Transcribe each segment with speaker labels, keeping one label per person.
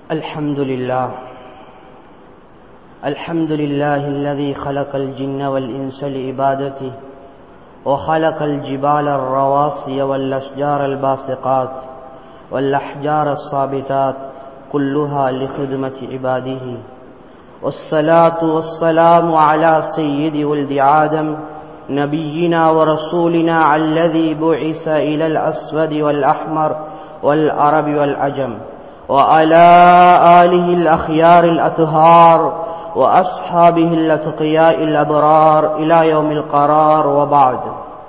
Speaker 1: الحمد لله الحمد لله الذي خلق الجن والإنس لعبادته وخلق الجبال الرواسي والأشجار الباسقات والأحجار الصابتات كلها لخدمة عباده والصلاة والسلام على سيد ولد آدم نبينا ورسولنا الذي بعث إلى الأسود والأحمر والعرب والعجم وعلى آله الأخيار الأطهار وأصحابه الأتقياء الأبرار إلى يوم القرار وبعد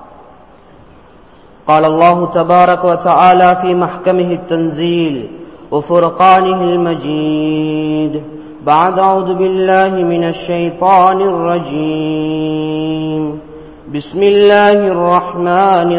Speaker 1: قال الله تبارك وتعالى في محكمه التنزيل وفرقانه المجيد بعد أعوذ بالله من الشيطان الرجيم بسم الله الرحمن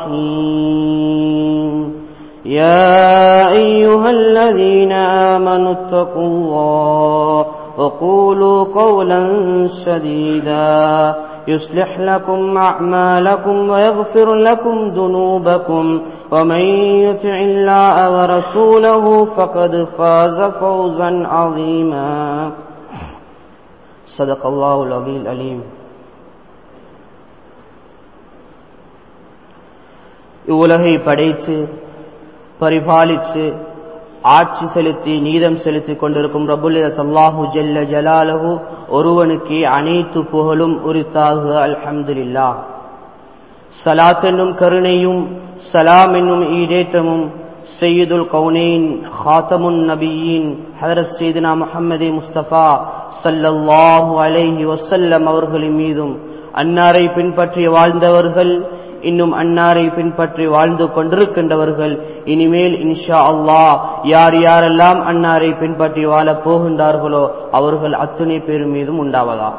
Speaker 1: الرحيم يا أيها الذين آمنوا اتقوا الله وقولوا قولا سديدا يصلح لكم أعمالكم ويغفر لكم ذنوبكم ومن يطع الله ورسوله فقد فاز فوزا عظيما صدق الله العظيم العليم இவ்வுலகை படைத்து பரிபாலித்து ஆட்சி செலுத்தி நீதம் செலுத்திக் கொண்டிருக்கும் ரபுல்லித் அல்லாஹு ஜல்ல ஜலாலஹு ஒருவனுக்கு அனைத்து புகழும் உரித்தாக அல்ஹம்துலில்லா சலாத் என்னும் கருணையும் சலாம் என்னும் ஈடேற்றமும் செய்யுதுல் கவுனேன் ஹாத்தமுன் நபியின் ஹதரத் செய்தினா முஹம்மதே முஸ்தபா சல்லல்லாஹு அலைஹி வசல்லம் அவர்களின் மீதும் அன்னாரை பின்பற்றி வாழ்ந்தவர்கள் இன்னும் அன்னாரை பின்பற்றி வாழ்ந்து கொண்டிருக்கின்றவர்கள் இனிமேல் இன்ஷா அல்லாஹ் யார் யாரெல்லாம் அன்னாரை பின்பற்றி வாழப் போகின்றார்களோ அவர்கள் அத்துணை பேர் மீதும் உண்டாவதாக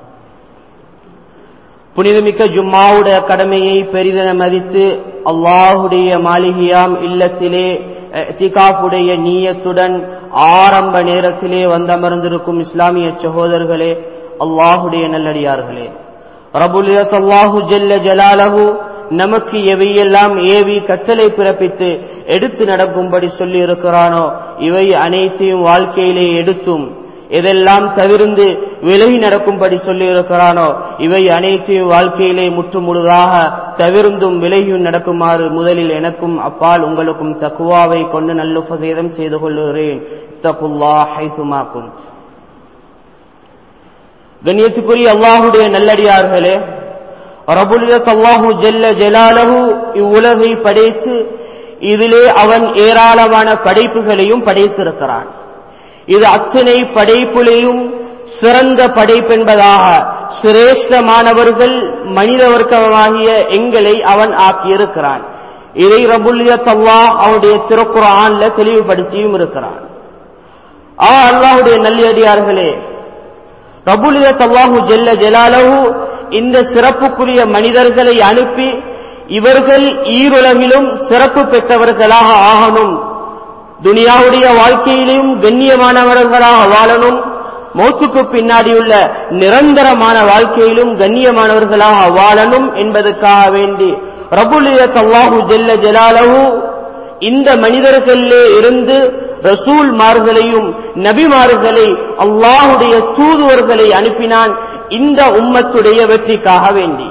Speaker 1: புனிதமிக்க ஜும்மாவுடைய கடமையை பெரிதென மதித்து அல்லாஹுடைய மாளிகையாம் இல்லத்திலே திகாஃபுடைய நீயத்துடன் ஆரம்ப நேரத்திலே வந்தமர்ந்திருக்கும் இஸ்லாமிய சகோதரர்களே அல்லாஹுடைய நல்லடியார்களே ரபுலியத் அல்லாஹு ஜல்ல ஜலாலஹு நமக்கு எவையெல்லாம் ஏவி கட்டளை பிறப்பித்து எடுத்து நடக்கும்படி சொல்லி இருக்கிறானோ இவை அனைத்தையும் வாழ்க்கையிலே எடுத்தும் எதெல்லாம் தவிர்ந்து விலகி நடக்கும்படி சொல்லி இருக்கிறானோ இவை அனைத்தையும் வாழ்க்கையிலே முற்று முழுதாக தவிர்ந்தும் விலகியும் நடக்குமாறு முதலில் எனக்கும் அப்பால் உங்களுக்கும் தக்குவாவை கொண்டு நல்லுபசேதம் செய்து கொள்ளுகிறேன் தகுல்லா ஹைசுமா குந்த் கண்ணியத்துக்குரிய அல்லாஹுடைய நல்லடியார்களே ரபுலியத் அல்லாஹு ஜெல்ல ஜலாலஹு இவ்வுலகை படைத்து இதிலே அவன் ஏராளமான படைப்புகளையும் படைத்திருக்கிறான் இது அத்தனை படைப்புலையும் சிறந்த படைப்பென்பதாக சிரேஷ்டமானவர்கள் மனித வர்க்கமாகிய எங்களை அவன் ஆக்கியிருக்கிறான் இதை ரபுல்லியத் அல்லாஹ் அவனுடைய திருக்குறான்ல தெளிவுபடுத்தியும் இருக்கிறான் ஆ அல்லாஹுடைய நல்லடியார்களே ரபுலியத் அல்லாஹு ஜெல்ல ஜலாலஹு இந்த சிறப்புக்குரிய மனிதர்களை அனுப்பி இவர்கள் ஈருலகிலும் சிறப்பு பெற்றவர்களாக ஆகணும் துனியாவுடைய வாழ்க்கையிலும் கண்ணியமானவர்களாக வாழணும் மௌத்துக்கு பின்னாடியுள்ள நிரந்தரமான வாழ்க்கையிலும் கண்ணியமானவர்களாக வாழணும் என்பதற்காக வேண்டி ரபுலியத் அல்லாஹு ஜெல்ல ஜலாலஹு இந்த மனிதர்களிலே இருந்து ரசூல்மார்களையும் நபிமார்களை அல்லாஹுடைய தூதுவர்களை அனுப்பினான் இந்த உம்மத்துடைய வெற்றிக்காக வேண்டி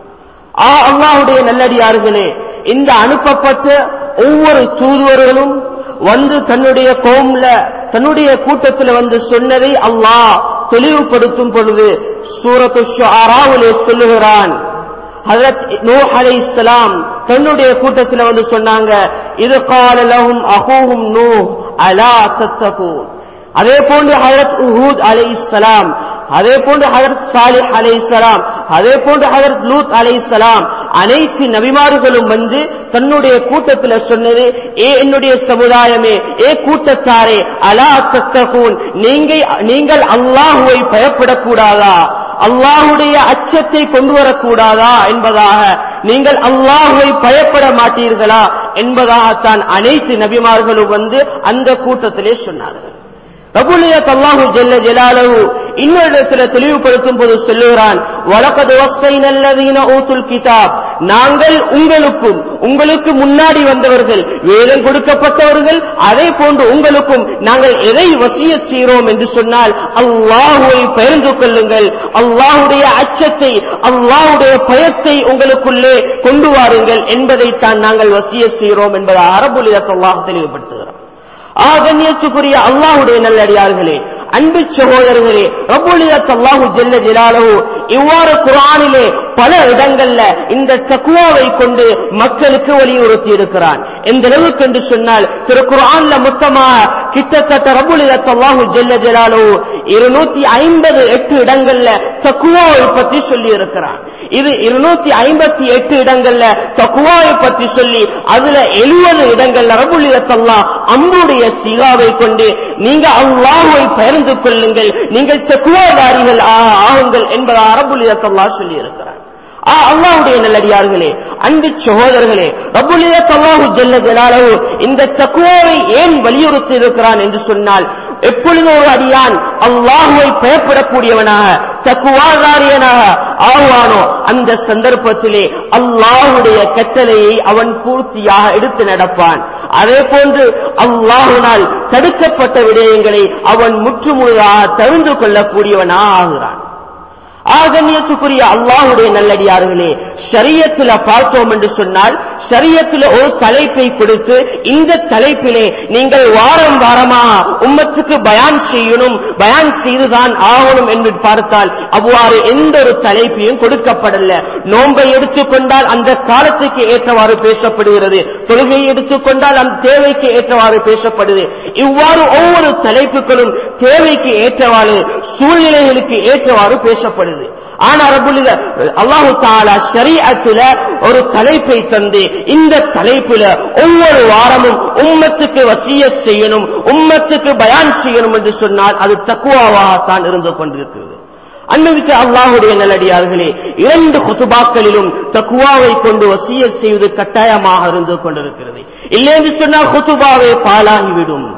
Speaker 1: ஆ அல்லாஹுடைய நல்லடியார்களே இந்த அனுப்பப்பட்ட ஒவ்வொரு தூதுவர்களும் வந்து தன்னுடைய கோம்ல தன்னுடைய கூட்டத்தில் வந்து சொன்னதை அல்லாஹ் தெளிவுபடுத்தும் பொழுது சூரத்து ஷாராவிலே சொல்லுகிறான் ஹதரத் நூ அலை இஸ்லாம் தன்னுடைய கூட்டத்தில் வந்து சொன்னாங்க இது காலலகும் அகூஹும் நூ அலா தத்தகூன் அதே போன்று ஹதரத் உஹூத் அலை இஸ்லாம் அதே போன்று ஹதரத் சாலிஹ் அலை இஸ்லாம் அதே போன்று ஹதரத் லூத் அலை இஸ்லாம் அனைத்து நபிமார்களும் வந்து தன்னுடைய கூட்டத்தில் சொன்னது ஏ என்னுடைய சமுதாயமே ஏ கூட்டத்தாரே அலா தத்தகூன் நீங்கள் அல்லாஹுவை பயப்படக்கூடாதா அல்லாஹுடைய அச்சத்தை கொண்டு வரக்கூடாதா என்பதாக நீங்கள் அல்லாஹுவை பயப்பட மாட்டீர்களா என்பதாகத்தான் அனைத்து நபிமார்களும் வந்து அந்த கூட்டத்திலே சொன்னார்கள் ரபுலியத் அல்லாஹு ஜெல்ல ஜலாலஹு இன்னொரு தெளிவுபடுத்தும் போது சொல்லுகிறான் வலக்கது வஸ்ஸைனல்லதீன ஊத்துல் கிதாப் நாங்கள் உங்களுக்கும் உங்களுக்கு முன்னாடி வந்தவர்கள் வேதம் கொடுக்கப்பட்டவர்கள் அதே போன்று உங்களுக்கும் நாங்கள் எதை வசிய செய்கிறோம் என்று சொன்னால் அல்லாஹுவை பகிர்ந்து கொள்ளுங்கள் அல்லாஹுடைய அச்சத்தை அல்லாஹுடைய பயத்தை உங்களுக்குள்ளே கொண்டு வாருங்கள் என்பதைத்தான் நாங்கள் வசிய செய்கிறோம் என்பதை அரபுலியத் அல்லாஹ் தெளிவுபடுத்துகிறோம் ஆகண்யத்துக்குரிய அல்லாஹுடைய நல்லடியார்களே அன்பு சகோதரர்களே ரபுலியத் அல்லாஹு ஜெல்ல ஜலாலஹு இவ்வாறு குரானிலே பல இடங்கள்ல இந்த தக்குவாவை கொண்டு மக்களுக்கு வலியுறுத்தி இருக்கிறான் எந்த அளவுக்கு என்று சொன்னால் திரு குரான்ல மொத்தமா கிட்டத்தட்ட ரபுலியத் அல்லாஹு ஜெல்ல ஜலாலஹு இருநூத்தி ஐம்பது எட்டு இடங்கள்ல தக்குவாவை பற்றி சொல்லி இருக்கிறான் இது இருநூத்தி ஐம்பத்தி எட்டு இடங்கள்ல தக்குவாவை பற்றி சொல்லி அதுல எழுபது இடங்கள்ல ரபுலியத் அல்லாஹ் அம்புடைய சிகாவை கொண்டு நீங்க அல்லாஹுவை பகிர்ந்து கொள்ளுங்கள் நீங்கள் தக்குவாதாரிகள் ஆகுங்கள் என்பதை அரபுலியத்தல்லா சொல்லி இருக்கிறார் அல்லாவுடைய நல்லடியார்களே அன்பு சகோதரர்களே ரபுலியத்தல்லாஹு ஜல்ல ஜலாலு இந்த தக்குவாவை ஏன் வலியுறுத்தி இருக்கிறான் என்று சொன்னால் எப்பொழுது ஒரு அடியான் அல்லாஹுவை பயப்படக்கூடியவனாக தக்குவாதாரியனாக ஆவானோ அந்த சந்தர்ப்பத்திலே அல்லாஹுடைய கட்டளையை அவன் பூர்த்தியாக எடுத்து நடப்பான் அதே போன்று அல்லாஹுனால் தடுக்கப்பட்ட விடயங்களை அவன் முற்றுமுழுதாக தவிர்ந்து கொள்ளக்கூடியவனாக ஆகிறான் ஆகண்யத்துக்குரிய அல்லாஹுடைய நல்லடியார்களே ஷரியத்துல பார்த்தோம் என்று சொன்னால் ஷரியத்துல ஒரு தலைப்பை கொடுத்து இந்த தலைப்பிலே நீங்கள் வாரம் வாரமா உம்மத்துக்கு பயான் செய்யணும் பயான் செய்துதான் ஆகணும் என்று பார்த்தால் அவ்வாறு எந்த ஒரு தலைப்பையும் கொடுக்கப்படல நோன்பை எடுத்துக்கொண்டால் அந்த காலத்துக்கு ஏற்றவாறு பேசப்படுகிறது தொழுகையை எடுத்துக்கொண்டால் அந்த தேவைக்கு ஏற்றவாறு பேசப்படுது இவ்வாறு ஒவ்வொரு தலைப்புகளும் தேவைக்கு ஏற்றவாறு சூழ்நிலைகளுக்கு ஏற்றவாறு பேசப்படுது ஆனா ரபுல்ல அல்லாஹு தாலா ஷரீஅத்துல ஒரு தலைப்பை தந்து இந்த தலைப்பில ஒவ்வொரு வாரமும் உம்மத்துக்கு வசிய செய்யணும் உம்மத்துக்கு பயான் செய்யணும் என்று சொன்னால் அது தக்குவாவாகத்தான் இருந்து கொண்டிருக்கிறது அன்பிற்கு அல்லாஹுடைய நல்லடியார்களே இரண்டு குத்துபாக்களிலும் தக்குவாவை கொண்டு வசிய செய்வது கட்டாயமாக இருந்து கொண்டிருக்கிறது இல்லை என்று சொன்னால் குத்துபாவை பாலாகிவிடும்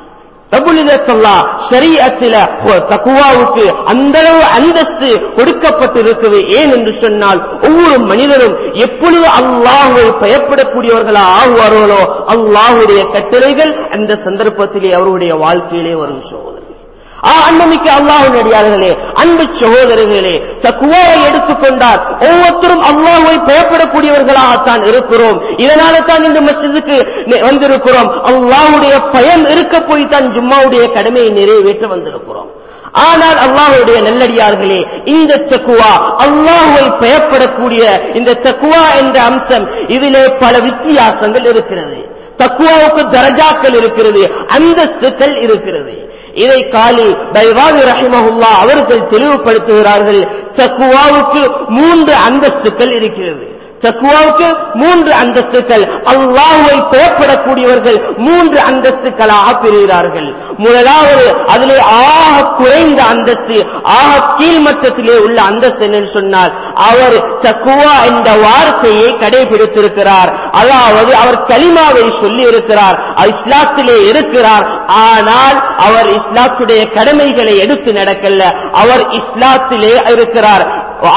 Speaker 1: தக்குவாவுக்கு அந்த அளவு அந்தஸ்து கொடுக்கப்பட்டிருக்கிறது ஏன் என்று சொன்னால் ஒவ்வொரு மனிதரும் எப்பொழுது அல்லாஹுவை பயப்படக்கூடியவர்களா ஆகுவார்களோ அல்லாஹுடைய கட்டளைகள் அந்த சந்தர்ப்பத்திலே அவருடைய வாழ்க்கையிலே வரும் சோதனை அன்பமிக்க அல்லாஹ் நடிகார்களே அன்பு சகோதரர்களே தக்குவாவை எடுத்துக்கொண்டால் ஒவ்வொருத்தரும் அல்லாஹுவை பயப்படக்கூடியவர்களாகத்தான் இருக்கிறோம் இதனால தான் இந்த மஸ்ஜிதுக்கு வந்திருக்கிறோம் அல்லாஹுடைய பயம் இருக்க போய் தான் ஜும்மாவுடைய கடமையை நிறைவேற்ற வந்திருக்கிறோம் ஆனால் அல்லாஹுடைய நல்லடியார்களே இந்த தக்குவா அல்லாஹுவை பயப்படக்கூடிய இந்த தக்குவா என்ற அம்சம் இதிலே பல வித்தியாசங்கள் இருக்கிறது தக்குவாவுக்கு தரஜாக்கள் இருக்கிறது அந்தஸ்துக்கள் இருக்கிறது இதை காலி பைவாவி ரஹிமஹுல்லா அவர்கள் தெளிவுபடுத்துகிறார்கள் தக்குவாவுக்கு மூன்று அந்தஸ்துக்கள் இருக்கிறது தக்குவாவுக்கு மூன்று அந்தஸ்துக்கள் அல்லாஹுவை பயப்படக்கூடியவர்கள் மூன்று அந்தஸ்துக்களாக பெறுகிறார்கள் முதலாவது அதிலே ஆக குறைந்த அந்தஸ்து ஆக கீழ்மட்டத்திலே உள்ள அந்தஸ்து என்று சொன்னால் அவர் தக்குவா என்ற வார்த்தையை கடைபிடித்திருக்கிறார் அதாவது அவர் கலிமாவை சொல்லி இருக்கிறார் இஸ்லாத்திலே இருக்கிறார் ஆனால் அவர் இஸ்லாத்துடைய கடமைகளை எடுத்து நடக்கல அவர் இஸ்லாத்திலே இருக்கிறார்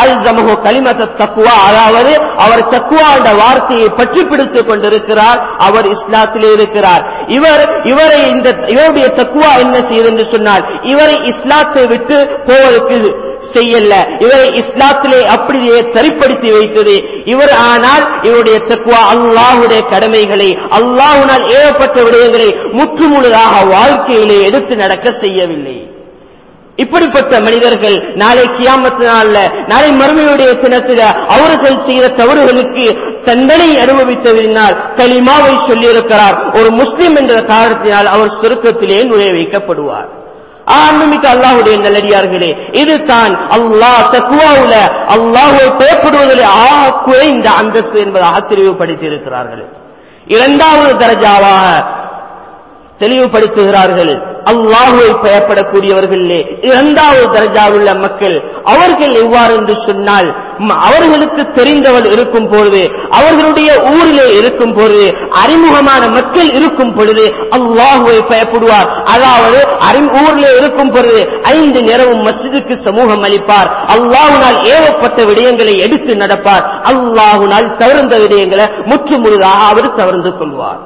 Speaker 1: கலிமத்த தக்குவா அதாவது அவர் தக்குவா என்ற வார்த்தையை பற்றி பிடித்துக் கொண்டிருக்கிறார் அவர் இஸ்லாத்திலே இருக்கிறார் இவர் இவரை இந்த இவருடைய தக்குவா என்ன செய்யுது என்று சொன்னால் இவரை இஸ்லாத்தை விட்டு போவதற்கு செய்யல இவரை இஸ்லாத்திலே அப்படியே தரிப்படுத்தி வைத்தது இவர் ஆனால் இவருடைய தக்குவா அல்லாஹுடைய கடமைகளை அல்லாஹுனால் ஏவப்பட்ட விடயங்களை முற்றுமுழுதாக வாழ்க்கையிலே எடுத்து நடக்க செய்யவில்லை இப்படிப்பட்ட மனிதர்கள் நாளை கியாமத்து நாள்ல நாளை மறுமையுடைய தினத்தில் அவர்கள் செய்த தவறுகளுக்கு தண்டனை அனுபவித்ததினால் கலிமாவை சொல்லியிருக்கிறார் ஒரு முஸ்லிம் என்ற காரணத்தினால் அவர் சுருக்கத்திலே நுழைய வைக்கப்படுவார் ஆன்மீக அல்லாஹுடைய நல்லடியார்களே இதுதான் அல்லாஹ் தக்குவாவுல அல்லாஹுவை பயப்படுவதில் ஆக குறைந்த அந்தஸ்து என்பதாக தெளிவுபடுத்தி இருக்கிறார்கள் இரண்டாவது தரஜாவாக தெளிவுபடுத்துகிறார்கள் அல்லாஹுவை பயப்படக்கூடியவர்களே இரண்டாவது தரஜாவில் உள்ள மக்கள் அவர்கள் எவ்வாறு என்று சொன்னால் ம- அவர்களுக்கு தெரிந்தவள் இருக்கும் பொழுது அவர்களுடைய ஊரிலே இருக்கும் பொழுது அறிமுகமான மக்கள் இருக்கும் பொழுது அல்லாஹுவை பயப்படுவார் அதாவது அறி- ஊரிலே இருக்கும் பொழுது ஐந்து நேரமும் மஸ்ஜிதுக்கு சமூகம் அளிப்பார் அல்லாஹுனால் ஏவப்பட்ட விடயங்களை எடுத்து நடப்பார் அல்லாஹுனால் தவிர்ந்த விடயங்களை முற்று முழுதாக அவர் தவிர்ந்து கொள்வார்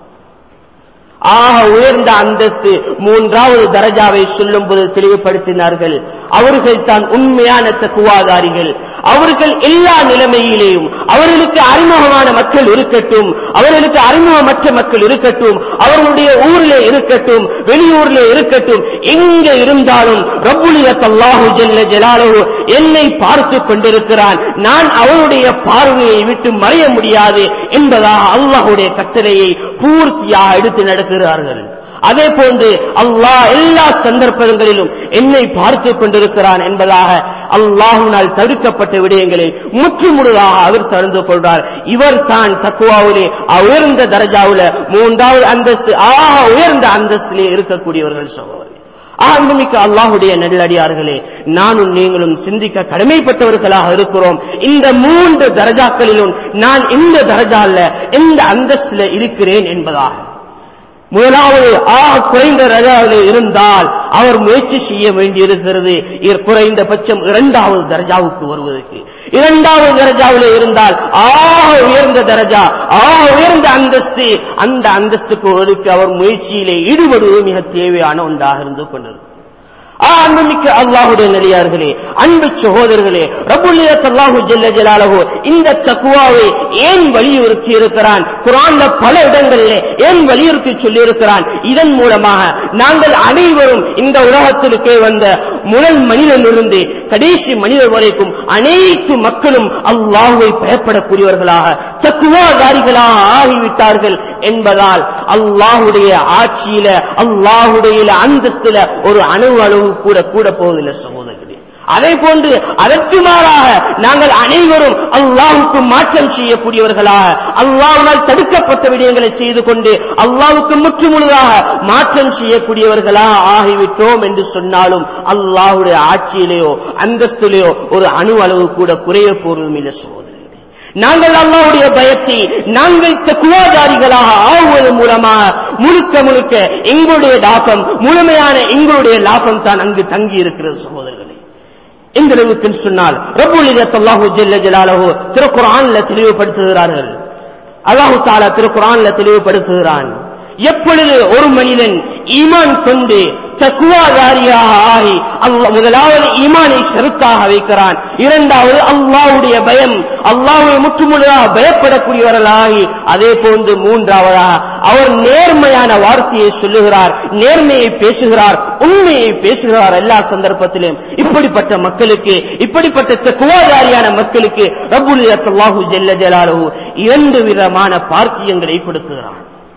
Speaker 1: ஆக உயர்ந்த அந்தஸ்து மூன்றாவது தரஜாவை சொல்லும் போது தெளிவுபடுத்தினார்கள் அவர்கள் தான் உண்மையான தக்குவாதாரிகள் அவர்கள் எல்லா நிலைமையிலேயும் அவர்களுக்கு அறிமுகமான மக்கள் இருக்கட்டும் அவர்களுக்கு அறிமுகமற்ற மக்கள் இருக்கட்டும் அவர்களுடைய ஊரிலே இருக்கட்டும் வெளியூரிலே இருக்கட்டும் எங்க இருந்தாலும் ரப்புலியத் அல்லாஹு ஜல்ல ஜலாலுஹு என்னை பார்த்து கொண்டிருக்கிறான் நான் அவனுடைய பார்வையை விட்டு மறைய முடியாது என்பதாக அல்லாஹுடைய கட்டளையை பூர்த்தியாக எடுத்து நடக்கிறார்கள் அதே போன்று அல்லாஹ் எல்லா சந்தர்ப்பங்களிலும் என்னை பார்த்து கொண்டிருக்கிறான் என்பதாக அல்லாஹுனால் தடுக்கப்பட்ட விடயங்களை முற்றுமுழுதாக அவர் தந்து கொள்றார் இவர் தான் தக்குவாவிலே உயர்ந்த தரஜாவுல மூன்றாவது அந்தஸ்து ஆக உயர்ந்த அந்தஸ்திலே இருக்கக்கூடியவர்கள் சகோதரர் ஆன்மீக அல்லாஹுடைய நல்லடியார்களே நானும் நீங்களும் சிந்திக்க கடமைப்பட்டவர்களாக இருக்கிறோம் இந்த மூன்று தரஜாக்களிலும் நான் இந்த தரஜால எந்த அந்தஸ்தில இருக்கிறேன் என்பதாக முதலாவது ஆக குறைந்த ரஜாவிலே இருந்தால் அவர் முயற்சி செய்ய வேண்டியிருக்கிறது இர் குறைந்தபட்சம் இரண்டாவது தரஜாவுக்கு வருவதற்கு இரண்டாவது தரஜாவிலே இருந்தால் ஆக உயர்ந்த தரஜா ஆக உயர்ந்த அந்தஸ்து அந்த அந்தஸ்துக்கு ஒருக்கு அவர் முயற்சியிலே ஈடுபடுவது மிக தேவையான ஒன்றாக இருந்து கொண்டிருக்கும் அன்புமிக்க அல்லாஹுடைய நெறியார்களே அன்பு சகோதரர்களே ரபுல்லியத் அல்லாஹு ஜல்ல ஜலாலஹு இந்த தக்குவாவை ஏன் வலியுறுத்தி இருக்கிறான் குரான்ல பல இடங்களிலே ஏன் வலியுறுத்தி சொல்லி இருக்கிறான் இதன் மூலமாக நாங்கள் அனைவரும் இந்த உலகத்திற்கே வந்த முதல் மனிதனிலிருந்து கடைசி மனிதர் வரைக்கும் அனைத்து மக்களும் அல்லாஹுவை பயப்படக்கூடியவர்களாக தக்குவாதாரிகளாக ஆகிவிட்டார்கள் என்பதால் அல்லாஹுடைய ஆட்சியில அல்லாஹுடைய அந்தஸ்துல ஒரு அணு அளவு கூட கூட போவதில்லை சகோதரர்களே அதே போன்று அதற்கு மாறாக நாங்கள் அனைவரும் அல்லாஹுக்கு மாற்றம் செய்யக்கூடியவர்களாக அல்லாஹ்வினால் தடுக்கப்பட்ட விடயங்களை செய்து கொண்டு அல்லாஹுக்கு முற்றுமுழுதாக மாற்றம் செய்யக்கூடியவர்களாக ஆகிவிட்டோம் என்று சொன்னாலும் அல்லாஹுடைய ஆட்சியிலேயோ அந்தஸ்திலேயோ ஒரு அணு அளவு கூட குறைய போறதும் இல்லை சகோதரர்களே நாங்கள் அல்லாவுடைய பயத்தை நாங்கள் தக்குவாதாரிகளாக ஆகுவதன் மூலமாக முழுக்க முழுக்க எங்களுடைய லாபம் முழுமையான எங்களுடைய லாபம் தான் அங்கு தங்கி இருக்கிறது சகோதரர்களே எந்த அளவுக்கு சொன்னால் ரபுலிதத் அல்லாஹு ஜல்ல ஜலாலஹு திருக்குறான்ல தெளிவுபடுத்துகிறார்கள் அல்லாஹு தாலா திருக்குறான்ல தெளிவுபடுத்துகிறான் எப்பொழுது ஒரு மனிதன் ஈமான் கொண்டு தக்குவாதாரியாக ஆகி அல்ல முதலாவது ஈமானை செருத்தாக வைக்கிறான் இரண்டாவது அல்லாவுடைய பயம் அல்லாவை முற்றுமுழுதாக பயப்படக்கூடியவர்களாகி அதே போன்று மூன்றாவதாக அவர் நேர்மையான வார்த்தையை சொல்லுகிறார் நேர்மையை பேசுகிறார் உண்மையை பேசுகிறார் எல்லா சந்தர்ப்பத்திலும் இப்படிப்பட்ட மக்களுக்கு இப்படிப்பட்ட தக்குவாதாரியான மக்களுக்கு ரபுல் அல்லாஹு ஜெல்ல ஜலாலு இரண்டு விதமான பார்க்கியங்களை கொடுக்கிறான்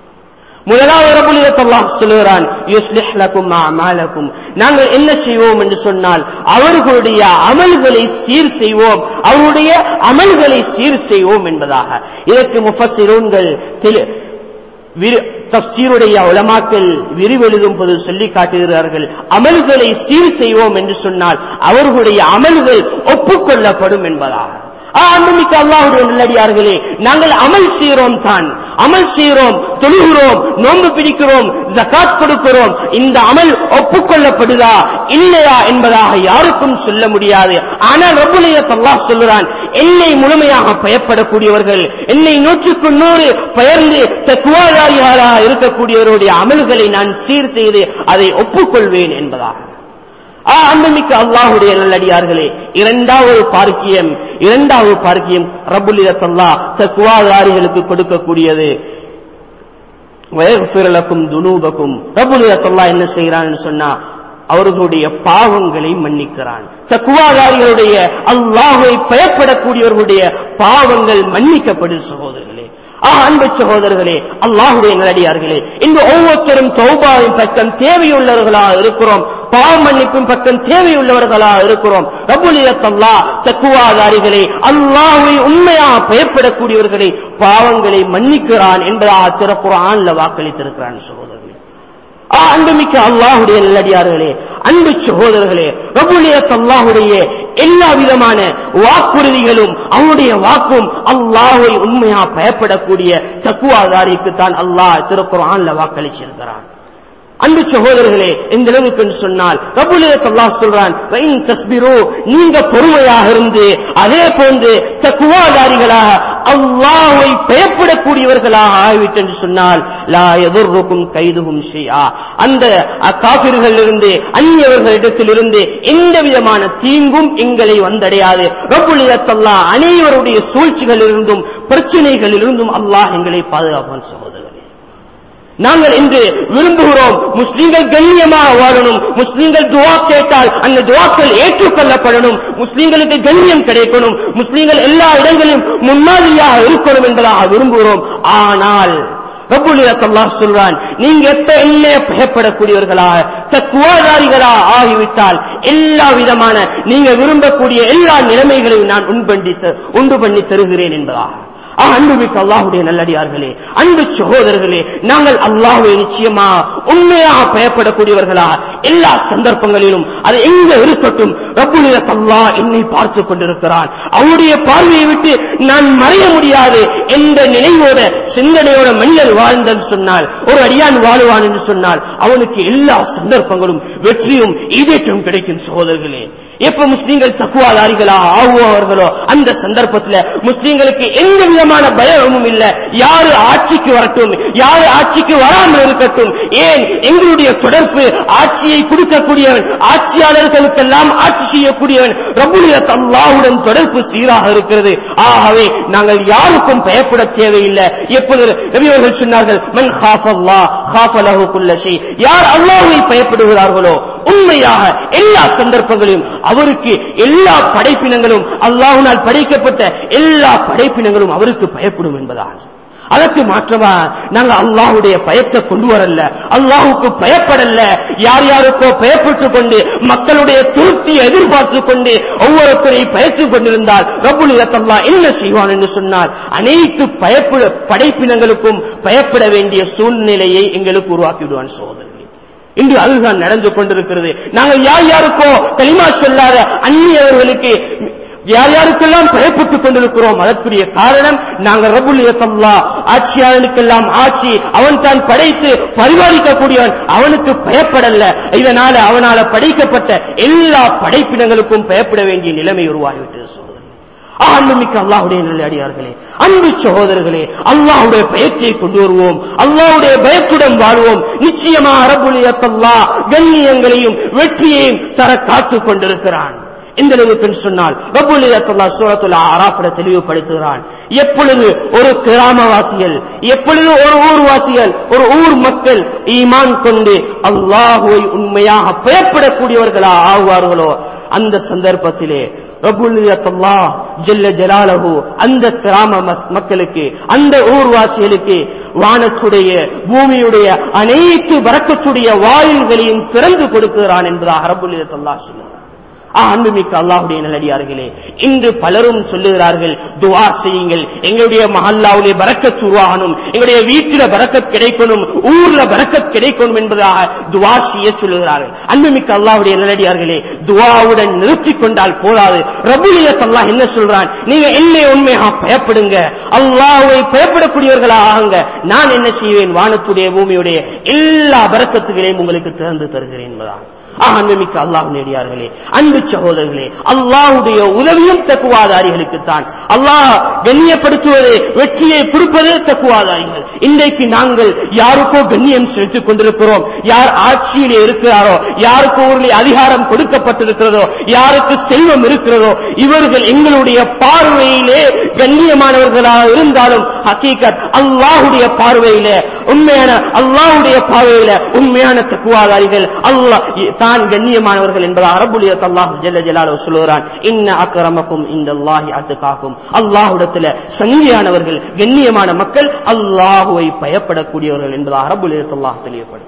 Speaker 1: முதலாவது ரபுலியத் அல்லாஹ் சொல்லுகிறான் யுஸ்லிஹ் லக்கும் அமாலக்கும் நாங்கள் என்ன செய்வோம் என்று சொன்னால் அவர்களுடைய அமல்களை சீர் செய்வோம் அவருடைய அமல்களை சீர் செய்வோம் என்பதாக இதற்கு முஃபஸ்ஸிரூன்கள் தெளி- விரு- தப்சீருடைய உலமாக்கள் விரிவெழுதும் போது சொல்லி காட்டுகிறார்கள் அமல்களை சீர் செய்வோம் என்று சொன்னால் அவர்களுடைய அமல்கள் ஒப்புக்கொள்ளப்படும் என்பதாக அன்புமிக்க அல்லாஹுடைய நல்லடியார்களே நாங்கள் அமல் செய்கிறோம் தான் அமல் செய்கிறோம் தொழுகிறோம் நோன்பு பிடிக்கிறோம் ஜகாத் கொடுக்கிறோம் இந்த அமல் ஒப்புக்கொள்ளப்படுதா இல்லையா என்பதாக யாருக்கும் சொல்ல முடியாது ஆனால் ரப்புலைய அல்லாஹ் சொல்லுறான் என்னை முழுமையாக பயப்படக்கூடியவர்கள் என்னை நூற்றுக்கு நூறு பெயர்ந்து தக்குவாதாரிகளாக இருக்கக்கூடியவருடைய அமல்களை நான் சீர் செய்து அதை ஒப்புக்கொள்வேன் என்பதாக ஆ, அன்புமிக்க அல்லாஹுடைய நல்லடியார்களே இரண்டாவது பார்க்கியம் இரண்டாவது பார்க்கியம் ரபுல்லிதத்தல்லா தக்குவாதாரிகளுக்கு கொடுக்கக்கூடியது வயஃபிரலக்கும் துனூபக்கும் ரபுல்லிதத்தல்லா என்ன செய்கிறான்னு சொன்னா அவர்களுடைய பாவங்களை மன்னிக்கிறான் தக்குவாதாரிகளுடைய அல்லாஹை பயப்படக்கூடியவர்களுடைய பாவங்கள் மன்னிக்கப்படும் சகோதரர்களே ஆ அன்பு சகோதரர்களே அல்லாஹுடைய நல்லடியார்களே இந்த ஒவ்வொருத்தரும் தௌபாவின் பக்கம் தேவையுள்ளவர்களாக இருக்கிறோம் பாவ மன்னிப்பின் பக்கம் தேவையுள்ளவர்களாக இருக்கிறோம் ரபுலியத்தல்லா தக்குவாதாரிகளை அல்லாஹை உண்மையாக பயப்படக்கூடியவர்களை பாவங்களை மன்னிக்கிறான் என்பதாக திருக்குறான்ல வாக்களித்திருக்கிறான் சகோதரர்களே ஆ, அன்புமிக்க அல்லாஹுடைய நல்லடியார்களே அன்பு சகோதரர்களே ரபுலியத் அல்லாஹுடைய எல்லா விதமான வாக்குறுதிகளும் அவனுடைய வாக்கும் அல்லாஹை உண்மையா பயப்படக்கூடிய தக்குவாதாரிக்கு தான் அல்லாஹ் திருக்குறான்ல வாக்களிச்சிருக்கிறான் அன்பு சகோதரர்களே எந்த அளவுக்கு என்று சொன்னால் ரபுலியத் அல்லாஹ் சொல்றான் "வஇன் தஸ்பிரு நீங்க பொறுமையாக இருந்து அதே போன்று தக்குவாதாரிகளாக அல்லாஹ்வை பயப்படக்கூடியவர்களாக ஆகிவிட்டு என்று சொன்னால் லா எதிர்க்கும் கைதுகும் ஷைஆ அந்த காபிர்கள் இருந்து அந்நியவர்களிடத்திலிருந்து எந்த விதமான தீங்கும் எங்களை வந்தடையாது ரபுலியத் அல்லாஹ் அனைவருடைய சூழ்ச்சிகளிலிருந்தும் பிரச்சனைகளிலிருந்தும் அல்லாஹ் எங்களை பாதுகாப்பான் சகோதரர்களே நாங்கள் இன்று விரும்புகிறோம் முஸ்லீம்கள் கண்ணியமாக வாழணும் முஸ்லீம்கள் துவா கேட்டால் அந்த துவாக்கள் ஏற்றுக்கொள்ளப்படணும் முஸ்லீம்களுக்கு கண்ணியம் கிடைக்கணும் முஸ்லீம்கள் எல்லா இடங்களிலும் முன்மாதிரியாக இருக்கணும் என்பதாக விரும்புகிறோம் ஆனால் ரபுலியத்தல்லாஹ் சொல்றான் நீங்க எப்ப என்ன பயப்படக்கூடியவர்களாக தக்குவாதாரிகளா ஆகிவிட்டால் எல்லா விதமான நீங்க விரும்பக்கூடிய எல்லா நிலைமைகளையும் நான் உண்பண்டி உண்டு பண்ணி தருகிறேன் என்பதாக ஆ, அன்புமிக்க அல்லாஹுடைய நல்லடியார்களே அன்பு சகோதரர்களே நாங்கள் அல்லாஹுவை நிச்சயமா உண்மையாக பயப்படக்கூடியவர்களா எல்லா சந்தர்ப்பங்களிலும் அது எங்க இருக்கட்டும் ரப்புலிய அல்லாஹ் என்னை பார்த்து கொண்டிருக்கிறான் அவருடைய பார்வையை விட்டு நான் மறைய முடியாது எந்த நினைவோட சிந்தனையோட மனிதர் வாழ்ந்தன்னு சொன்னால் ஒரு அடியான் வாழுவான் என்று சொன்னால் அவனுக்கு எல்லா சந்தர்ப்பங்களும் வெற்றியும் ஈடேற்றம் கிடைக்கும் சகோதரர்களே எப்ப முஸ்லீம்கள் தக்குவாதாரிகளா ஆகுவார்களோ அந்த சந்தர்ப்பத்தில் முஸ்லீம்களுக்கு எந்த விதமான பயமும் இல்ல யாரு ஆட்சிக்கு வரட்டும் யாரு ஆட்சிக்கு வராமல் இருக்கட்டும் ஏன் எங்களுடைய தொடர்பு ஆட்சியை கொடுக்கக்கூடியவன் ஆட்சியாளர்களுக்கெல்லாம் ஆட்சி செய்யக்கூடியவன் ரபுலிய அல்லாஹ்வுடன் தொடர்பு சீராக இருக்கிறது ஆகவே நாங்கள் யாருக்கும் பயப்பட தேவையில்லை எப்பொழுது நபி அவர்கள் சொன்னார்கள் மன் ஹாஃபல்லாஹ் ஹாஃபலஹு குல்ல ஷை யார் அல்லாஹ்வை பயப்படுகிறார்களோ உண்மையாக எல்லா சந்தர்ப்பங்களையும் அவருக்கு எல்லா படைப்பினங்களும் அல்லாஹ்வினால் படைக்கப்பட்ட எல்லா படைப்பினங்களும் அவருக்கு பயப்படும் என்பதாக அதற்கு மாற்றமா நாங்க அல்லாஹ்வுடைய பயத்தை கொண்டு வரல அல்லாஹ்வுக்கு பயப்படல யார் யாருக்கோ பயப்பட்டு கொண்டு மக்களுடைய திருப்தியை எதிர்பார்த்து கொண்டு ஒவ்வொருத்தரையும் பயத்துக் கொண்டிருந்தால் ரபுல் அல்லாஹ் என்ன செய்வான் என்று சொன்னால் அனைத்து பயப்பட படைப்பினங்களுக்கும் பயப்பட வேண்டிய சூழ்நிலையை எங்களுக்கு உருவாக்கி விடுவான் சோதனை இன்று அதுதான் நடந்து கொண்டிருக்கிறது நாங்கள் யார் யாருக்கோ களிமா சொல்லாத அந்நியவர்களுக்கு யார் யாருக்கெல்லாம் பயப்பட்டுக் கொண்டிருக்கிறோம் அதற்குரிய காரணம் நாங்கள் ரபுல் அல்லா ஆட்சியாளனுக்கெல்லாம் ஆட்சி அவன் தான் படைத்து பரிபாலிக்கக்கூடியவன் அவனுக்கு பயப்படல இதனால அவனால படைக்கப்பட்ட எல்லா படைப்பினங்களுக்கும் பயப்பட வேண்டிய நிலைமை உருவாகிவிட்டது சோதரர் ஆன்மமிக்க அல்லாஹுடைய நல்லடியார்களே அன்பு சகோதரர்களே அல்லாஹுடைய பயத்தை கொண்டு வருவோம் அல்லாஹுடைய பயத்துடன் வாழ்வோம் நிச்சயமா அரபுலியத்தல்லா கண்ணியங்களையும் வெற்றியையும் தர காத்துக் கொண்டிருக்கிறான் எந்த அளவுக்கு சொன்னால் ரபுலியத்தல்லா சூரத்துல் ஆராஃபிட தெளிவுபடுத்துகிறான் எப்பொழுது ஒரு கிராமவாசிகள் எப்பொழுது ஒரு ஊர்வாசிகள் ஒரு ஊர் மக்கள் ஈமான் கொண்டு அல்லாஹுவை உண்மையாக பயப்படக்கூடியவர்களா ஆகுவார்களோ அந்த சந்தர்ப்பத்திலே ரபுல்லியத்தல்லா ஜெல்ல ஜலாலஹு அந்த கிராம மஸ்- மக்களுக்கு அந்த ஊர்வாசிகளுக்கு வானத்துடைய பூமியுடைய அனைத்து வரக்கத்துடைய வாயில்களையும் திறந்து கொடுக்கிறான் என்பதாக ரபுல்லியத்தல்லா சொன்னார் ஆ, அன்புமிக்க அல்லாஹுடைய நல்லடியார்களே இன்று பலரும் சொல்லுகிறார்கள் துவா செய்யுங்கள் எங்களுடைய மஹல்லாவுடைய பரக்கத் உருவாகணும் எங்களுடைய வீட்டில பரக்கத் கிடைக்கணும் ஊர்ல பரக்கத் கிடைக்கணும் என்பதாக துவா செய்ய சொல்லுகிறார்கள் அன்புமிக்க அல்லாஹுடைய நல்லடியார்களே துவாவுடன் நிறுத்திக் கொண்டால் போதாது ரபுலியத் அல்லாஹ் என்ன சொல்றான் நீங்க என்னை உண்மையாக பயப்படுங்க அல்லாஹ்வை பயப்படக்கூடியவர்களா ஆகுங்க நான் என்ன செய்வேன் வானத்துடைய பூமியுடைய எல்லா பரக்கத்துகளையும் உங்களுக்கு திறந்து தருகிறேன் என்பதாக அன்புமிக்க அல்லாஹ் நேடியார்களே அன்பு சகோதரர்களே அல்லாஹுடைய உதவியும் தக்குவாதாரிகளுக்குத்தான் அல்லாஹ் கண்ணியப்படுத்துவது வெற்றியை கொடுப்பது தக்குவாதாரிகள் இன்றைக்கு நாங்கள் யாருக்கோ கண்ணியம் செலுத்திக் கொண்டிருக்கிறோம் யார் ஆட்சியிலே இருக்கிறாரோ யாருக்கு ஊரில் அதிகாரம் கொடுக்கப்பட்டிருக்கிறதோ யாருக்கு செல்வம் இருக்கிறதோ இவர்கள் எங்களுடைய பார்வையிலே கண்ணியமானவர்களாக இருந்தாலும் ஹக்கீகத் அல்லாஹுடைய பார்வையிலே உண்மையான அல்லாஹுடைய பார்வையில உண்மையான தக்குவாதாரிகள் அல்லாஹ் தான் கண்ணியமானவர்கள் என்பதை அரபுலியத் அல்லாஹ் ஜல்ல ஜலாலு சொல்லுகிறான் இன்ன அக்கரமக்கும் இந்த அல்லாஹி அத்துக்காக்கும் அல்லாஹுடத்துல சங்கியானவர்கள் கண்ணியமான மக்கள் அல்லாஹுவை பயப்படக்கூடியவர்கள் என்பதை அரபுலியத் அல்லாஹ் தெளிவுபடுத்தினார்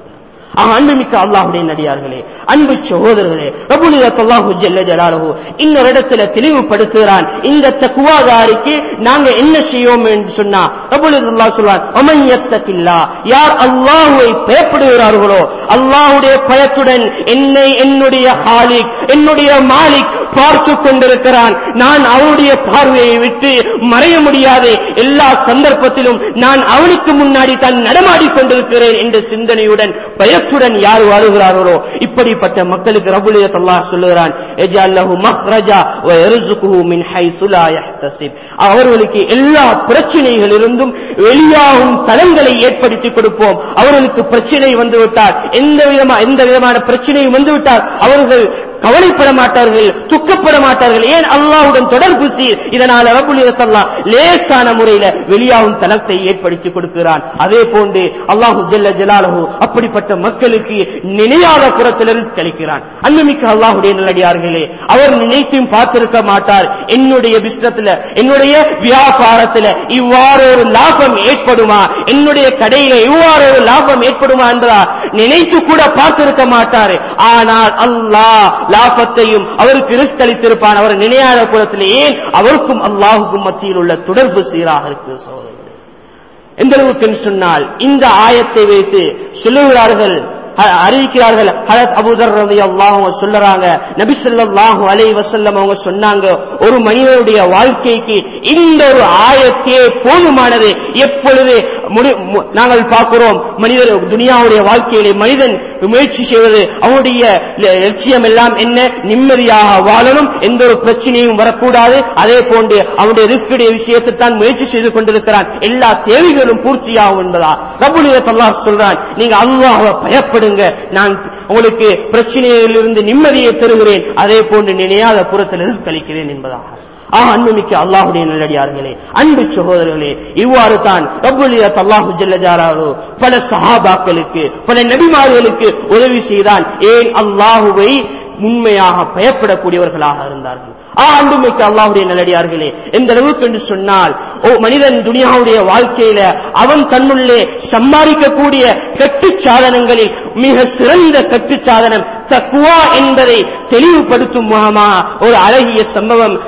Speaker 1: ஆக அன்புமிக்க அல்லாஹுடைய நடிகார்களே அன்பு சகோதரர்களே ரபுலியத் அல்லாஹு ஜல்ல ஜலாலுஹு இன்னொரு இடத்துல தெளிவுபடுத்துகிறான் இந்த தக்குவாதாரிக்கு நாங்க என்ன செய்யோம் என்று சொன்னா ரபுலியத் அல்லாஹ் சொல்வான் அமன் யத்தகில்லா யார் அல்லாஹுவை பயப்படுகிறார்களோ அல்லாஹுடைய பயத்துடன் என்னை என்னுடைய ஹாலிக் என்னுடைய மாலிக் பார்த்து கொண்டிருக்கிறான் நான் அவனுடைய பார்வையை விட்டு மறைய முடியாது எல்லா சந்தர்ப்பத்திலும் நான் அவனுக்கு முன்னாடி தான் நடமாடிக் கொண்டிருக்கிறேன் என்ற சிந்தனையுடன் பயத்துடன் யார் வாழுகிறார்களோ இப்படிப்பட்ட மக்களுக்கு ரபுலியத் அல்லாஹ் சொல்லுகிறான் எஜால்லஹு மஹ்ரஜா வ யர்சுகுஹு மின் ஹைசு லா யஹ்தசிப் அவர்களுக்கு எல்லா பிரச்சனைகளிலிருந்தும் வெளியாகும் தளங்களை ஏற்படுத்தி கொடுப்போம் அவர்களுக்கு பிரச்சனை வந்துவிட்டால் எந்த விதமா எந்த விதமான பிரச்சனையும் வந்துவிட்டால் அவர்கள் கவலைப்பட மாட்டார்கள் துக்கப்பட மாட்டார்கள் ஏன் அல்லாஹ்வுடன் தொடர்பு சீர் இதனால ரபுலியத்தல்லா லேசான முறையில வெளியாகும் தளத்தை ஏற்படுத்தி கொடுக்கிறான் அதே போன்று அல்லாஹு ஜல்ல ஜலாலஹு அப்படிப்பட்ட மக்களுக்கு நினையாத புறத்தில் ரிஸ்க் அளிக்கிறான் அன்புமிக்க அல்லாஹுடைய நல்லடியார்களே அவர் நினைத்தும் பார்த்திருக்க மாட்டார் என்னுடைய பிசினத்துல என்னுடைய வியாபாரத்துல இவ்வாறு ஒரு லாபம் ஏற்படுமா என்னுடைய கடையில இவ்வாறு ஒரு லாபம் ஏற்படுமா என்பதா நினைத்து கூட பார்த்திருக்க மாட்டார் ஆனால் அல்லாஹ் லாபத்தையும் அவருக்கு ரிஸ்க் அளித்திருப்பான் அவர் நினையாத புறத்தில் ஏன் அவருக்கும் அல்லாஹுக்கும் மத்தியில் உள்ள தொடர்பு சீராக இருக்கு சகோதரர்களே எந்த அளவுக்கு சொன்னால் இந்த ஆயத்தை வைத்து சொல்லுகிறார்கள் அ- அறிவிக்கிறார்கள் ஹரத் அபூதர் ரலியல்லாஹு அவங்க சொல்லுறாங்க நபி ஸல்லல்லாஹு அலைஹி வஸல்லம் அவங்க சொன்னாங்க ஒரு மனிதனுடைய வாழ்க்கைக்கு இந்த ஒரு ஆயத்தே போதுமானது எப்பொழுது முடி- மு- நாங்கள் பார்க்கிறோம் மனிதர் துனியாவுடைய வாழ்க்கையிலே மனிதன் முயற்சி செய்வது அவனுடைய ல- லட்சியம் எல்லாம் என்ன நிம்மதியாக வாழணும் எந்த ஒரு பிரச்சனையும் வரக்கூடாது அதே போன்று அவனுடைய ரிஸ்குடைய விஷயத்தை தான் முயற்சி செய்து கொண்டிருக்கிறான் எல்லா தேவைகளும் பூர்த்தியாகும் என்பதா ரபுலிய அல்லாஹ் சொல்றான் நீங்க அல்லாஹ்வை பயப்படுங்க நான் உங்களுக்கு பிரச்சனையிலிருந்து நிம்மதியை தருகிறேன் அதே போன்று நினையாத புறத்தில் ரிஸ்க் அளிக்கிறேன் என்பதாக ஆ அன்புமிக்க அல்லாஹுடைய நல்லடியார்களே அன்பு சகோதரர்களே இவ்வாறு தான் ரப்புலியத் அல்லாஹு ஜல்லஜாராரோ பல சஹாபாக்களுக்கு பல நபிமார்களுக்கு உதவி செய்தான் ஏன் அல்லாஹுவை உண்மையாக பயப்படக்கூடியவர்களாக இருந்தார்கள் ஆ அன்புமிக்க அல்லாஹுடைய நல்லடியார்களே எந்த அளவுக்கு என்று சொன்னால் ஓ மனிதன் துனியாவுடைய வாழ்க்கையில அவன் தன்னுள்ளே சம்பாதிக்கக்கூடிய கட்டுச் சாதனங்களில் மிக சிறந்த கட்டுச் சாதனம் தக்குவா என்பதை தெளிவுபடுத்தும் முகமா ஒரு அழகிய சம்பவம்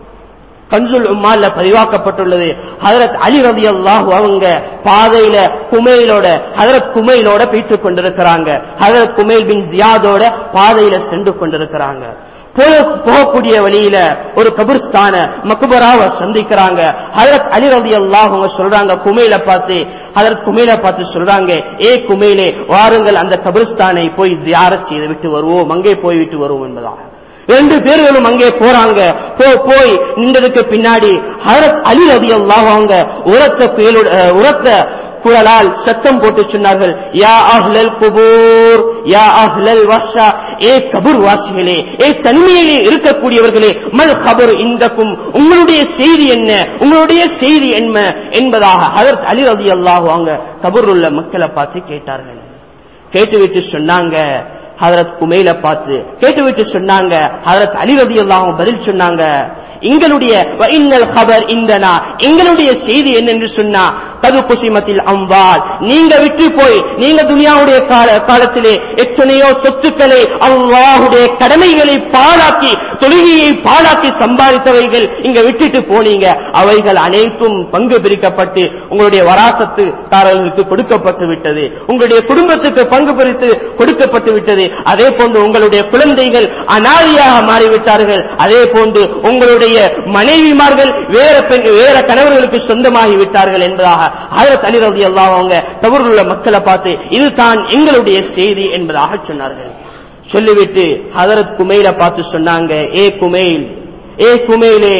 Speaker 1: கன்சுல் உம்மால்ல பதிவாக்கப்பட்டுள்ளது ஹதரத் அலி ரதி அல்லாஹு அவங்க பாதையில குமைலோட ஹதரத் குமைலோட பேசிக் கொண்டிருக்கிறாங்க ஹதரத் குமைல் பின் ஜியாதோட பாதையில சென்று கொண்டிருக்கிறாங்க போக- போகக்கூடிய வழியில ஒரு கபிர்ஸ்தான மக்பராவை சந்திக்கிறாங்க ஹதரத் அலி ரதி அல்லாஹ் அவங்க சொல்றாங்க குமைல பார்த்து ஹதரத் குமைல பார்த்து சொல்றாங்க ஏ குமைலே வாருங்கள் அந்த கபிர்ஸ்தானை போய் ஜியாரத் செய்து விட்டு வருவோம் அங்கே போய் விட்டு வருவோம் என்பதாக ரெண்டு பேர்களும் அங்கே போறாங்க போ- போய் நின்றதுக்கு பின்னாடி ஹரத் அலி ரதி அல்லாஹ் அவங்க உரத்த குயலோட அஹ், உரத்த குரலால் சத்தம் போட்டு சொன்னார்கள் யா அஹ்லல் குபூர் யா அஹ்லல் வர்ஷா ஏ கபூர் வாசிகளே ஏ தனிமையிலே இருக்கக்கூடியவர்களே மல் கபர் இந்தக்கும் உங்களுடைய செய்தி என்ன உங்களுடைய செய்தி என்ன என்பதாக ஹதரத் அலி ரதி அல்லாஹ் அவங்க கபூர் உள்ள மக்களை பார்த்து கேட்டார்கள் கேட்டுவிட்டு சொன்னாங்க ஹதரத் குமைல பார்த்து கேட்டுவிட்டு சொன்னாங்க ஹதரத் அலி ரதி அல்லாஹ் பதில் சொன்னாங்க எங்களுடைய வ இன்னல் கபர் இந்தனா எங்களுடைய செய்தி என்னென்று சொன்னா கது குசிமத்தில் அம்பால் நீங்க விட்டு போய் நீங்க துனியாவுடைய கால காலத்திலே எத்தனையோ சொத்துக்களை அல்லாஹுடைய கடமைகளை பாழாக்கி தொழுகையை பாழாக்கி சம்பாதித்தவைகள் இங்க விட்டுட்டு போனீங்க அவைகள் அனைத்தும் பங்கு பிரிக்கப்பட்டு உங்களுடைய வராசத்துக்காரர்களுக்கு கொடுக்கப்பட்டு விட்டது உங்களுடைய குடும்பத்துக்கு பங்கு பிரித்து கொடுக்கப்பட்டு விட்டது அதே போன்று உங்களுடைய குழந்தைகள் அனாதியாக மாறிவிட்டார்கள் அதே போன்று உங்களுடைய மனைவிமார்கள் வேற பெண் வேற கணவர்களுக்கு சொந்தமாகி விட்டார்கள் என்பதாக ஆயிரத்தி அலிரதி அல்லாஹ் அவங்க தவறுள்ள மக்களை பார்த்து இதுதான் எங்களுடைய செய்தி என்பதாக சொன்னார்கள் சொல்லிவிட்டு ஹதரத் குமைல பார்த்து சொன்னாங்க ஏ குமைல் ஏ குமைலே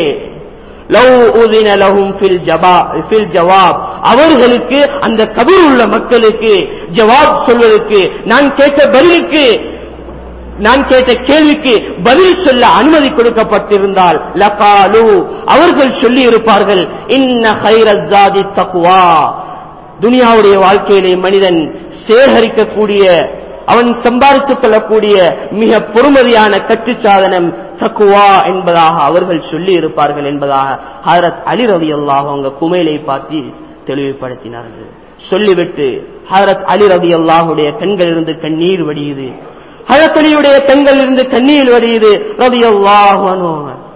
Speaker 1: லவ் உதின லஹும் ஃபில் ஜபா ஃபில் ஜவாப் அவர்களுக்கு அந்த கபீர் உள்ள மக்களுக்கு ஜவாப் சொல்வதற்கு நான் கேட்ட பதிலுக்கு நான் கேட்ட கேள்விக்கு பதில் சொல்ல அனுமதி கொடுக்கப்பட்டிருந்தால் லகாலு அவர்கள் சொல்லி இருப்பார்கள் இன்ன ஹைரஜாதி தக்குவா துனியாவுடைய வாழ்க்கையிலே மனிதன் சேகரிக்கக்கூடிய அவன் சம்பாதித்துக் கொள்ளக்கூடிய மிக பொறுமதியான கட்டுச்சாதனம் தக்குவா என்பதாக அவர்கள் சொல்லி இருப்பார்கள் என்பதாக ஹரத் அலி ரதி அல்லாஹ் அவங்க குமைலை பார்த்து தெளிவுபடுத்தினார்கள் சொல்லிவிட்டு ஹரத் அலி ரதி அல்லாஹுடைய கண்களிலிருந்து கண்ணீர் வடியுது ஹரத் அலியுடைய கண்களிலிருந்து கண்ணீர் வடியுது ரதி அல்லாஹு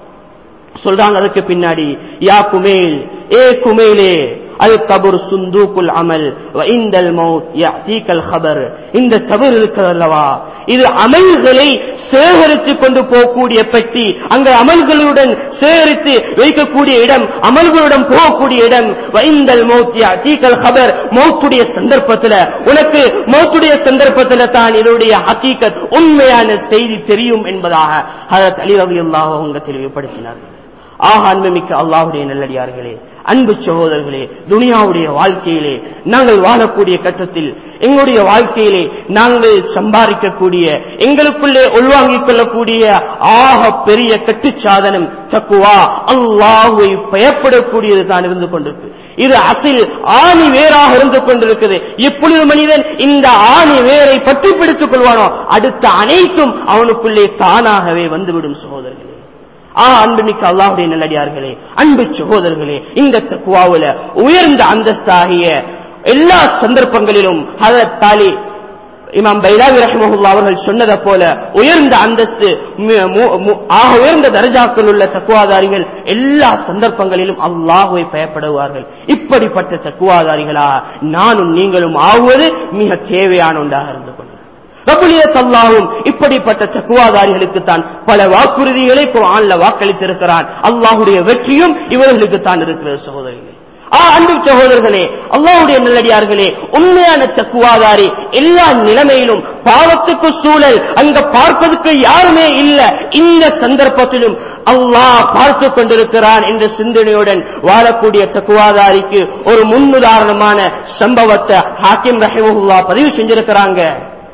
Speaker 1: சொல்றாங்க அதுக்கு பின்னாடி யா குமேல் ஏ குமேலே அல் கபர் சுந்தூக்குல் அமல் இந்தல் மவுத் யஅதீகல் ஹபர் இந்த கபர் இருக்கிறதல்லவா இது அமல்களை சேகரித்து கொண்டு போகக்கூடிய பெட்டி அங்க அமல்களுடன் சேகரித்து வைக்கக்கூடிய இடம் அமல்களுடன் போகக்கூடிய இடம் வைந்தல் மௌத் யஅதீகல் ஹபர் மௌத்துடைய சந்தர்ப்பத்துல உனக்கு மௌத்துடைய சந்தர்ப்பத்துல தான் இதனுடைய ஹகீகத் உண்மையான செய்தி தெரியும் என்பதாக ஹஜரத் அலி ரலியல்லாஹு அவங்க தெளிவுபடுத்தினார்கள் ஆக அன்புமிக்க அல்லாஹுடைய நல்லடியார்களே அன்பு சகோதரர்களே துனியாவுடைய வாழ்க்கையிலே நாங்கள் வாழக்கூடிய கட்டத்தில் எங்களுடைய வாழ்க்கையிலே நாங்கள் சம்பாதிக்கக்கூடிய எங்களுக்குள்ளே உள்வாங்கிக் கொள்ளக்கூடிய ஆக பெரிய கட்டுச்சாதனம் தக்குவா அல்லாஹுவை பயப்படக்கூடியது தான் இருந்து கொண்டிருக்கு இது அசில் ஆணி வேறாக இருந்து கொண்டிருக்குது எப்பொழுது மனிதன் இந்த ஆணி வேரை பற்றி பிடித்துக் கொள்வானோ அடுத்த அனைத்தும் அவனுக்குள்ளே தானாகவே வந்துவிடும் சகோதரர்களே ஆ அன்புமிக்க அல்லாஹுடைய நல்லடியார்களே அன்பு சகோதரர்களே இந்த தக்குவாவுல உயர்ந்த அந்தஸ்தாகிய எல்லா சந்தர்ப்பங்களிலும் ஹதரத் தாலி இமாம் பைலாவி ரஹ்மஹுல்லா அவர்கள் சொன்னதை போல உயர்ந்த அந்தஸ்து மு- மு- மு- ஆக உயர்ந்த தர்ஜாக்கள் உள்ள தக்குவாதாரிகள் எல்லா சந்தர்ப்பங்களிலும் அல்லாஹுவை பயப்படுவார்கள் இப்படிப்பட்ட தக்குவாதாரிகளா நானும் நீங்களும் ஆகுவது மிக தேவையான ஒன்றாக இருந்து கொள்ளும் ரபுலியத் அல்லாஹும் இப்படிப்பட்ட தக்குவாதாரிகளுக்கு தான் பல வாக்குறுதிகளை குர்ஆன்ல வாக்களித்திருக்கிறான் அல்லாஹுடைய வெற்றியும் இவர்களுக்கு தான் இருக்கிறது சகோதரிகளே ஆ அன்பு சகோதரர்களே அல்லாஹ்வுடைய நல்லடியார்களே உண்மையான தக்குவாதாரி எல்லா நிலைமையிலும் பாவத்துக்கு சூழல் அங்க பார்ப்பதற்கு யாருமே இல்ல இந்த சந்தர்ப்பத்திலும் அல்லாஹ் பார்த்து கொண்டிருக்கிறான் என்ற சிந்தனையுடன் வாழக்கூடிய தக்குவாதாரிக்கு ஒரு முன்னுதாரணமான சம்பவத்தை ஹாக்கிம் ரஹிமஹுல்லா பதிவு செஞ்சிருக்கிறாங்க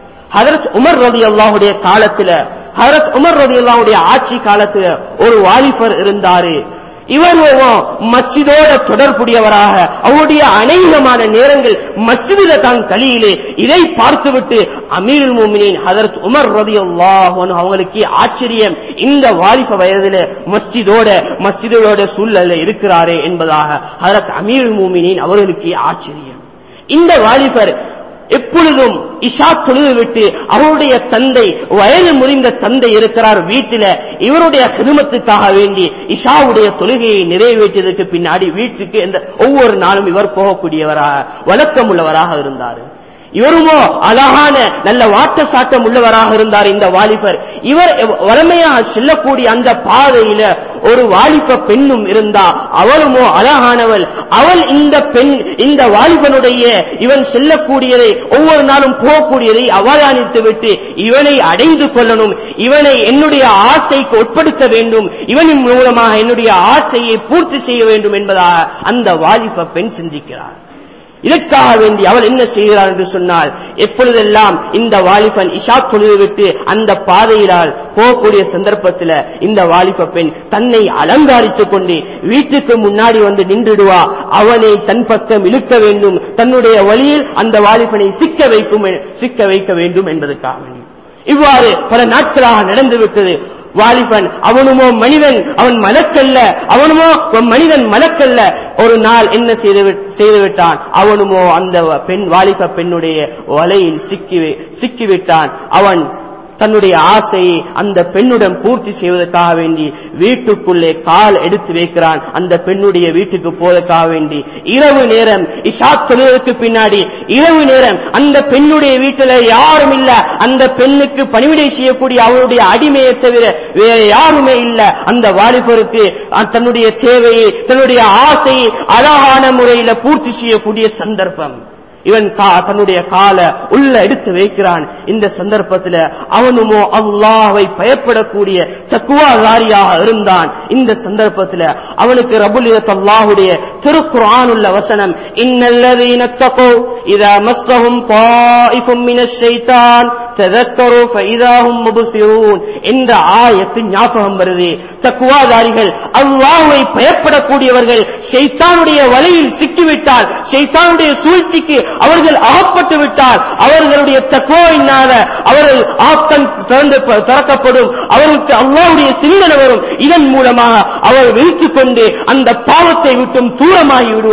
Speaker 1: ஹதரத் உமர் ரதி அல்லாஹுடைய காலத்துல ஹதரத் உமர் ரதி அல்லாஹுடைய ஆட்சி காலத்துல ஒரு வாலிபர் இருந்தாரு இவர் மஸ்ஜிதோட தொடர்புடையவராக அவருடைய அநேகமான நேரங்கள் மஸ்ஜிதில தான் கலியிலே இதை பார்த்துவிட்டு அமீர் மூமினின் ஹதரத் உமர் ரதி அவங்களுக்கு ஆச்சரியம் இந்த வாலிப வயதில மஸ்ஜிதோட மஸ்ஜிதோட சூழல்ல இருக்கிறாரே என்பதாக ஹதரத் அமீர் மூமினின் அவர்களுக்கு ஆச்சரியம் இந்த வாலிபர் எப்பொழுதும் இஷா தொழுது விட்டு அவருடைய தந்தை வயது முறிந்த தந்தை இருக்கிறார் வீட்டில இவருடைய கிருமத்துக்காக வேண்டி இஷாவுடைய தொழுகையை நிறைவேற்றியதற்கு பின்னாடி வீட்டுக்கு இந்த ஒவ்வொரு நாளும் இவர் போகக்கூடியவராக வழக்கம் உள்ளவராக இருந்தார் இவருமோ அழகான நல்ல வாட்ட சாட்டம் உள்ளவராக இருந்தார் இந்த வாலிபர் இவர் வளமையாக செல்லக்கூடிய அந்த பாதையில ஒரு வாலிப பெண்ணும் இருந்தா அவளுமோ அழகானவள் அவள் இந்த பெண் இந்த வாலிபனுடைய இவன் செல்லக்கூடியதை ஒவ்வொரு நாளும் போகக்கூடியதை அவதானித்து விட்டு இவனை அடைந்து கொள்ளணும் இவனை என்னுடைய ஆசைக்கு உட்படுத்த வேண்டும் இவனின் மூலமாக என்னுடைய ஆசையை பூர்த்தி செய்ய வேண்டும் என்பதாக அந்த வாலிப பெண் சிந்திக்கிறார் இதற்காக வேண்டி அவள் என்ன செய்கிறாள் என்று சொன்னால் எப்பொழுதெல்லாம் இந்த வாலிபன் இஷா தொழுது விட்டு அந்த பாதையிலால் போகக்கூடிய சந்தர்ப்பத்தில் இந்த வாலிப பெண் தன்னை அலங்காரித்துக் கொண்டு வீட்டுக்கு முன்னாடி வந்து நின்றுடுவா அவனை தன் பக்கம் இழுக்க வேண்டும் தன்னுடைய வழியில் அந்த வாலிபனை சிக்க வைக்கும் சிக்க வைக்க வேண்டும் என்பதற்காக வேண்டி இவ்வாறு பல நாட்களாக நடந்துவிட்டது வாலிபன் அவனுமோ மனிதன் அவன் மலக்கல்ல அவனுமோ மனிதன் மலக்கல்ல ஒரு நாள் என்ன செய்து செய்துவிட்டான் அவனுமோ அந்த பெண் வாலிப பெண்ணுடைய வலையில் சிக்கி சிக்கிவிட்டான் அவன் தன்னுடைய ஆசையை அந்த பெண்ணுடன் பூர்த்தி செய்வதற்காக வேண்டி வீட்டுக்குள்ளே கால் எடுத்து வைக்கிறான் அந்த பெண்ணுடைய வீட்டுக்கு போவதற்காக வேண்டி இரவு நேரம் இஷா தொழுவதற்கு பின்னாடி இரவு நேரம் அந்த பெண்ணுடைய வீட்டில் யாரும் இல்ல அந்த பெண்ணுக்கு பணிவிடை செய்யக்கூடிய அவருடைய அடிமையை தவிர வேற யாருமே இல்ல அந்த வாலிபருக்கு தன்னுடைய தேவையை தன்னுடைய ஆசையை அழகான முறையில பூர்த்தி செய்யக்கூடிய சந்தர்ப்பம் இவன் தன்னுடைய கால உள்ள எடுத்து வைக்கிறான் இந்த சந்தர்ப்பத்தில் அவனுமோ அல்லாவை பயப்படக்கூடிய தக்குவாதாரியாக இருந்தான் இந்த சந்தர்ப்பத்தில் அவனுக்கு ரபுலியத் அல்லாஹுடைய திருக்குரான் உள்ள வசனம் இன்னல்லதீன தகோ இதா மஸ்ஸஹும் தாயிஃபும் மினஷ் ஷைத்தான் ததக்கரு ஃபைதாஹும் முப்சிரூன் என்ற ஆயத்து ஞாபகம் வருது தக்குவாதாரிகள் அல்லாஹ்வை பயப்படக்கூடியவர்கள் ஷைத்தானுடைய வலையில் சிக்கிவிட்டால் ஷைத்தானுடைய சூழ்ச்சிக்கு அவர்கள் அகப்பட்டு விட்டால் அவர்களுடைய தக்குவாயினால அவர்கள் ஆக்கம் திறந்து திறக்கப்படும் அவர்களுக்கு அல்லாவுடைய சிந்தனை வரும் இதன் மூலமாக அவர் விழித்துக் கொண்டு அந்த பாவத்தை விட்டும் தூரமாகி விடுவார்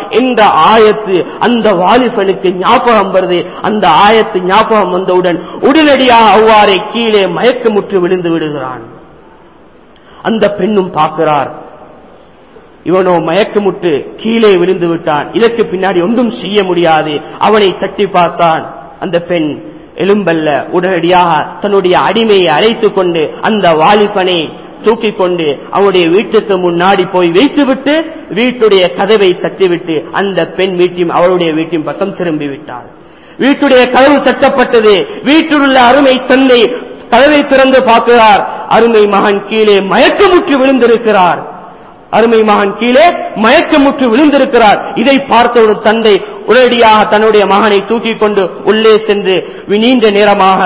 Speaker 1: என்ற ஆயத்து அந்த வாலிபனுக்கு ஞாபகம் வருது அந்த ஆயத்து ஞாபகம் வந்தவுடன் உடனடியாக அவ்வாறே கீழே மயக்கமுற்று விழுந்து விடுகிறான் அந்த பெண்ணும் பார்க்கிறார் இவனோ மயக்கமுட்டு கீழே விழுந்து விட்டான் இதற்கு பின்னாடி ஒன்றும் செய்ய முடியாது அவனை தட்டி பார்த்தான் அந்த பெண் எலும்பல்ல உடனடியாக தன்னுடைய அடிமையை அழைத்துக் கொண்டு அந்த வாலிபனை தூக்கிக் கொண்டு அவனுடைய வீட்டுக்கு முன்னாடி போய் வைத்துவிட்டு வீட்டுடைய கதவை தட்டிவிட்டு அந்த பெண் வீட்டையும் அவருடைய வீட்டின் பக்கம் திரும்பி விட்டாள் வீட்டுடைய கதவு தட்டப்பட்டது வீட்டில் உள்ள அருமை தந்தை கதவை திறந்து பார்க்கிறார் அருமை மகன் கீழே மயக்கமுற்று விழுந்திருக்கிறார் அருமை மகன் கீழே மயக்கமுற்று விழுந்திருக்கிறார் இதை பார்த்த ஒரு தந்தை உடனடியாக தன்னுடைய மகனை தூக்கிக் கொண்டு உள்ளே சென்று நீண்ட நேரமாக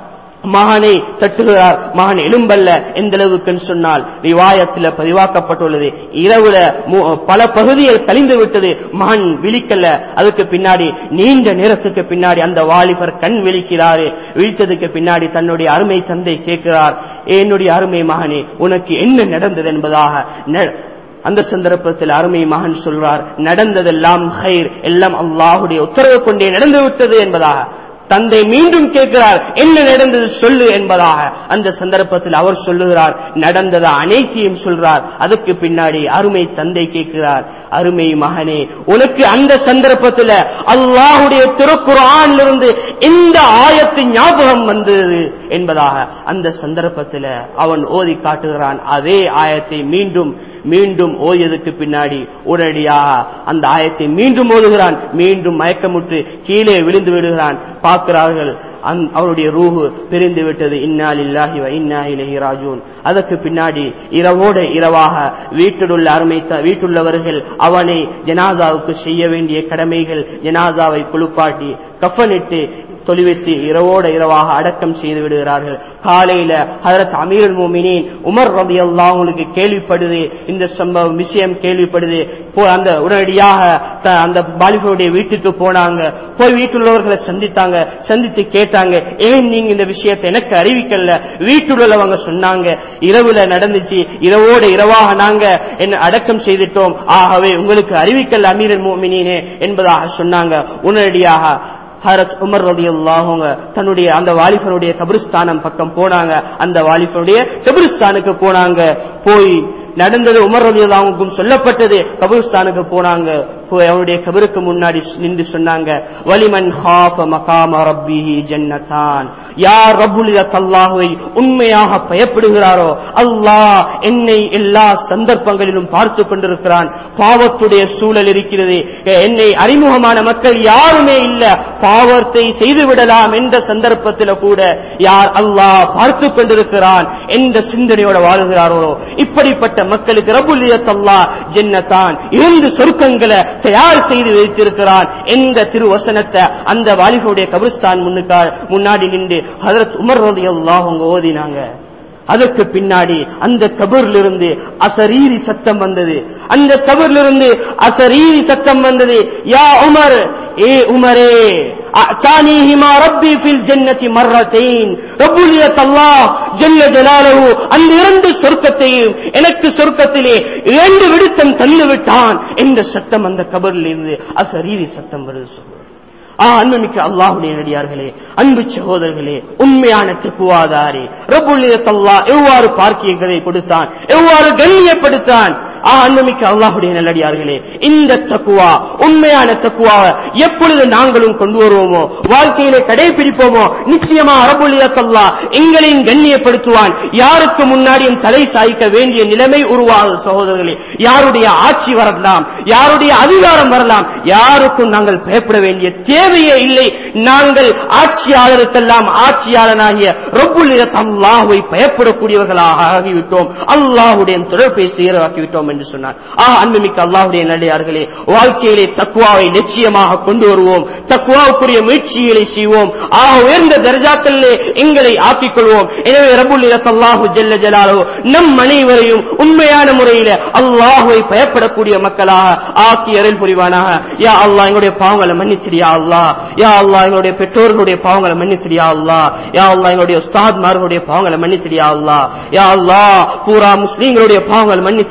Speaker 1: மகனை தட்டுகிறார் மகன் எலும்பல்ல எந்த அளவுக்கு சொன்னால் ரிவாயத்தில் பதிவாக்கப்பட்டுள்ளது இரவுல மு- பல பகுதிகள் கழிந்து விட்டது மகன் விழிக்கல அதுக்கு பின்னாடி நீண்ட நேரத்துக்கு பின்னாடி அந்த வாலிபர் கண் விழிக்கிறாரு விழித்ததுக்கு பின்னாடி தன்னுடைய அருமை தந்தை கேட்கிறார் என்னுடைய அருமை மகனே உனக்கு என்ன நடந்தது என்பதாக ந- அந்த சந்தர்ப்பத்தில் அருமை மகன் சொல்றார் நடந்ததெல்லாம் ஹைர் எல்லாம் அல்லாஹுடைய உத்தரவு கொண்டே நடந்து விட்டது என்பதாக தந்தை மீண்டும் கேட்கிறார் என்ன நடந்தது சொல்லு என்பதாக அந்த சந்தர்ப்பத்தில் அவர் சொல்லுகிறார் நடந்தது அனைத்தையும் சொல்றார் அதுக்கு பின்னாடி அருமை தந்தை கேட்கிறார் அருமை மகனே உனக்கு அந்த சந்தர்ப்பத்தில் அல்லாஹுடைய திருக்குறானிலிருந்து இந்த ஆயத்து ஞாபகம் வந்தது என்பதாக அந்த சந்தர்ப்பத்தில் அவன் ஓதி காட்டுகிறான் அதே ஆயத்தை மீண்டும் மீண்டும் ஓதியதுக்கு பின்னாடி உடனடியாக அந்த ஆயத்தை மீண்டும் ஓதுகிறான் மீண்டும் மயக்கமுற்று கீழே விழுந்து விடுகிறான் பார்க்கிறார்கள் அந்- அவருடைய ரூஹு பிரிந்து விட்டது இன்னால் இல்லாஹி இன்னா இலஹி ராஜூன் அதற்கு பின்னாடி இரவோடு இரவாக வீட்டிலுள்ள அருமை த- வீட்டுள்ளவர்கள் அவனை ஜனாசாவுக்கு செய்ய வேண்டிய கடமைகள் ஜனாசாவை குளிப்பாட்டி கஃனிட்டு தொழுவித்து இரவோட இரவாக அடக்கம் செய்து விடுகிறார்கள் காலையில ஹதரத் அமீர் மோமினின் உமர் ரதி அல்லாஹங்களுக்கு கேள்விப்படுது இந்த சம்பவம் விஷயம் கேள்விப்படுது போ- அந்த உடனடியாக த- அந்த பாலிபருடைய வீட்டுக்கு போனாங்க போய் வீட்டுள்ளவர்களை சந்தித்தாங்க சந்தித்து கேட்டாங்க ஏன் நீங்க இந்த விஷயத்தை எனக்கு அறிவிக்கல வீட்டுள்ளவங்க சொன்னாங்க இரவுல நடந்துச்சு இரவோட இரவாக நாங்க என்ன அடக்கம் செய்துட்டோம் ஆகவே உங்களுக்கு அறிவிக்கல் அமீர் மோமினே என்பதாக சொன்னாங்க உடனடியாக ஹரத் உமர் ரதி தன்னுடைய அந்த வாலிபனுடைய கபிரிஸ்தானம் பக்கம் போனாங்க அந்த வாலிபனுடைய கபிரிஸ்தானுக்கு போனாங்க போய் நடந்தது உமர் ரதி அல்லாஹுக்கும் சொல்லப்பட்டது கபிரிஸ்தானுக்கு போனாங்க போய் அவருடைய கபருக்கு முன்னாடி நின்று சொன்னாங்க வலிமன் ஹாஃப மகாம ரப்பிஹி ஜன்னதான் யார் ரப்புல் அல்லாஹுவை உண்மையாக பயப்படுகிறாரோ அல்லாஹ் என்னை எல்லா சந்தர்ப்பங்களிலும் பார்த்து கொண்டிருக்கிறான் பாவத்துடைய சூழல் இருக்கிறது என்னை அறிமுகமான மக்கள் யாருமே இல்ல பாவத்தை செய்து விடலாம் என்ற சந்தர்ப்பத்தில் கூட யார் அல்லாஹ் பார்த்து கொண்டிருக்கிறான் என்ற சிந்தனையோட வாழ்கிறாரோ இப்படிப்பட்ட மக்களுக்கு ரபுல்லியத் அல்லாஹ் ஜன்னத்தான் இரண்டு சொர்க்கங்களை தயார் செய்து வைத்திருக்கிறான் என்ற திருவசனத்தை அந்த வாலிபுடைய கபிரிஸ்தான் முன்னுக்கா முன்னாடி நின்று ஹதரத் உமர் ரதி அல்லாஹ் அவங்க ஓதினாங்க அதற்கு பின்னாடி அந்த கபரிலிருந்து அசரீரி சத்தம் வந்தது அந்த கபரிலிருந்து அசரீரி சத்தம் வந்தது யா உமர் ஏ உமரே அத்தானிஹிமா ரப்பி ஃபில் ஜன்னதி மர்ரத்தைன் ரப்புலியத் அல்லாஹ் ஜல்ல ஜலாலுஹு அந்த இரண்டு சொர்க்கத்தையும் எனக்கு சொர்க்கத்திலே இரண்டு விடுத்தம் தந்து விட்டான் என்ற சத்தம் அந்த கபரில் இருந்து அசரீரி சத்தம் வருது சொல்லுவார் ஆ அன்புமிக்க அல்லாஹுடைய நடிகார்களே அன்பு சகோதரர்களே உண்மையான தக்குவாதாரி ரபுல்லியத் அல்லாஹ் எவ்வாறு பார்க்கியங்களை கொடுத்தான் எவ்வாறு கண்ணியப்படுத்தான் ஆ அன்புமிக்க அல்லாஹுடைய நல்லடியார்களே இந்த தக்குவா உண்மையான தக்குவாவை எப்பொழுது நாங்களும் கொண்டு வருவோமோ வாழ்க்கையிலே கடைபிடிப்போமோ நிச்சயமா ரபுல்லியத் அல்லாஹ் எங்களையும் கண்ணியப்படுத்துவான் யாருக்கு முன்னாடியும் தலை சாய்க்க வேண்டிய நிலைமை உருவாகுது சகோதரர்களே யாருடைய ஆட்சி வரலாம் யாருடைய அதிகாரம் வரலாம் யாருக்கும் நாங்கள் பயப்பட வேண்டிய தேவையே இல்லை நாங்கள் ஆட்சியாளருக்கெல்லாம் ஆட்சியாளனாகிய ரப்புல்லியத் அல்லாஹுவை பயப்படக்கூடியவர்களாக ஆகிவிட்டோம் அல்லாஹுடைய தொடர்பை சீராக்கிவிட்டோம் என்று சொன்னார் ஆ அன்புமிக்க அல்லாஹுடைய நல்லடியார்களே வாழ்க்கையிலே தக்குவாவை நிச்சயமாக கொண்டு வருவோம் தக்குவாவுக்குரிய முயற்சிகளை செய்வோம் ஆக உயர்ந்த தர்ஜாக்களிலே எங்களை ஆக்கிக் கொள்வோம் எனவே ரபுல்லியத் அல்லாஹு ஜல்ல ஜலாலோ நம் அனைவரையும் உண்மையான முறையில அல்லாஹுவை பயப்படக்கூடிய மக்களாக ஆக்கி அருள் புரிவானாக யா அல்லாஹ் எங்களுடைய பாவங்களை மன்னிச்சிடியா அல்லாஹ் யா அல்லாஹ் எங்களுடைய பெற்றோர்களுடைய பாவங்களை மன்னிச்சிடியா அல்லாஹ் யா அல்லாஹ் எங்களுடைய உஸ்தாத்மார்களுடைய பாவங்களை மன்னிச்சிடியா அல்லாஹ் யா அல்லாஹ் பூரா முஸ்லீம்களுடைய பாவங்களை மன்னிச்சிடியா அல்லாஹ்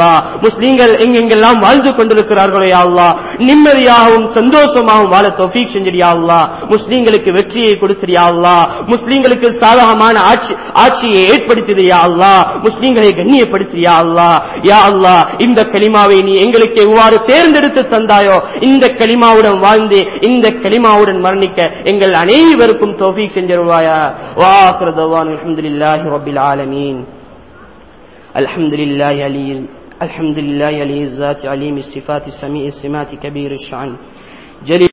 Speaker 1: அல்லாஹ் முஸ்லீம்கள் எங்கெங்கெல்லாம் வாழ்ந்து கொண்டிருக்கிறார்களோ யா அல்லாஹ் நிம்மதியாகவும் சந்தோஷமாகவும் வாழ தௌஃபீக் செஞ்சிரியா அல்லாஹ் முஸ்லீம்களுக்கு வெற்றியை கொடுத்திரியா அல்லாஹ் முஸ்லீம்களுக்கு சாதகமான ஆட்சி ஆட்சியை ஏற்படுத்தியா அல்லாஹ் முஸ்லீம்களை கண்ணியப்படுத்தியா அல்லாஹ் யா அல்லாஹ் இந்த கலிமாவை நீ எங்களுக்கு எவ்வாறு தேர்ந்தெடுத்து தந்தாயோ இந்த கலிமாவுடன் வாழ்ந்து இந்த கலிமாவுடன் மரணிக்க எங்கள் அனைவருக்கும் தௌஃபீக் செஞ்சிருவாயா வாஹிரு தவான் அல்ஹம்துலில்லாஹி ரப்பில் ஆலமீன் அல்ஹம்துலில்லாஹி அலி الحمد لله علي الذات عليم الصفات سميع السمات كبير الشان جليل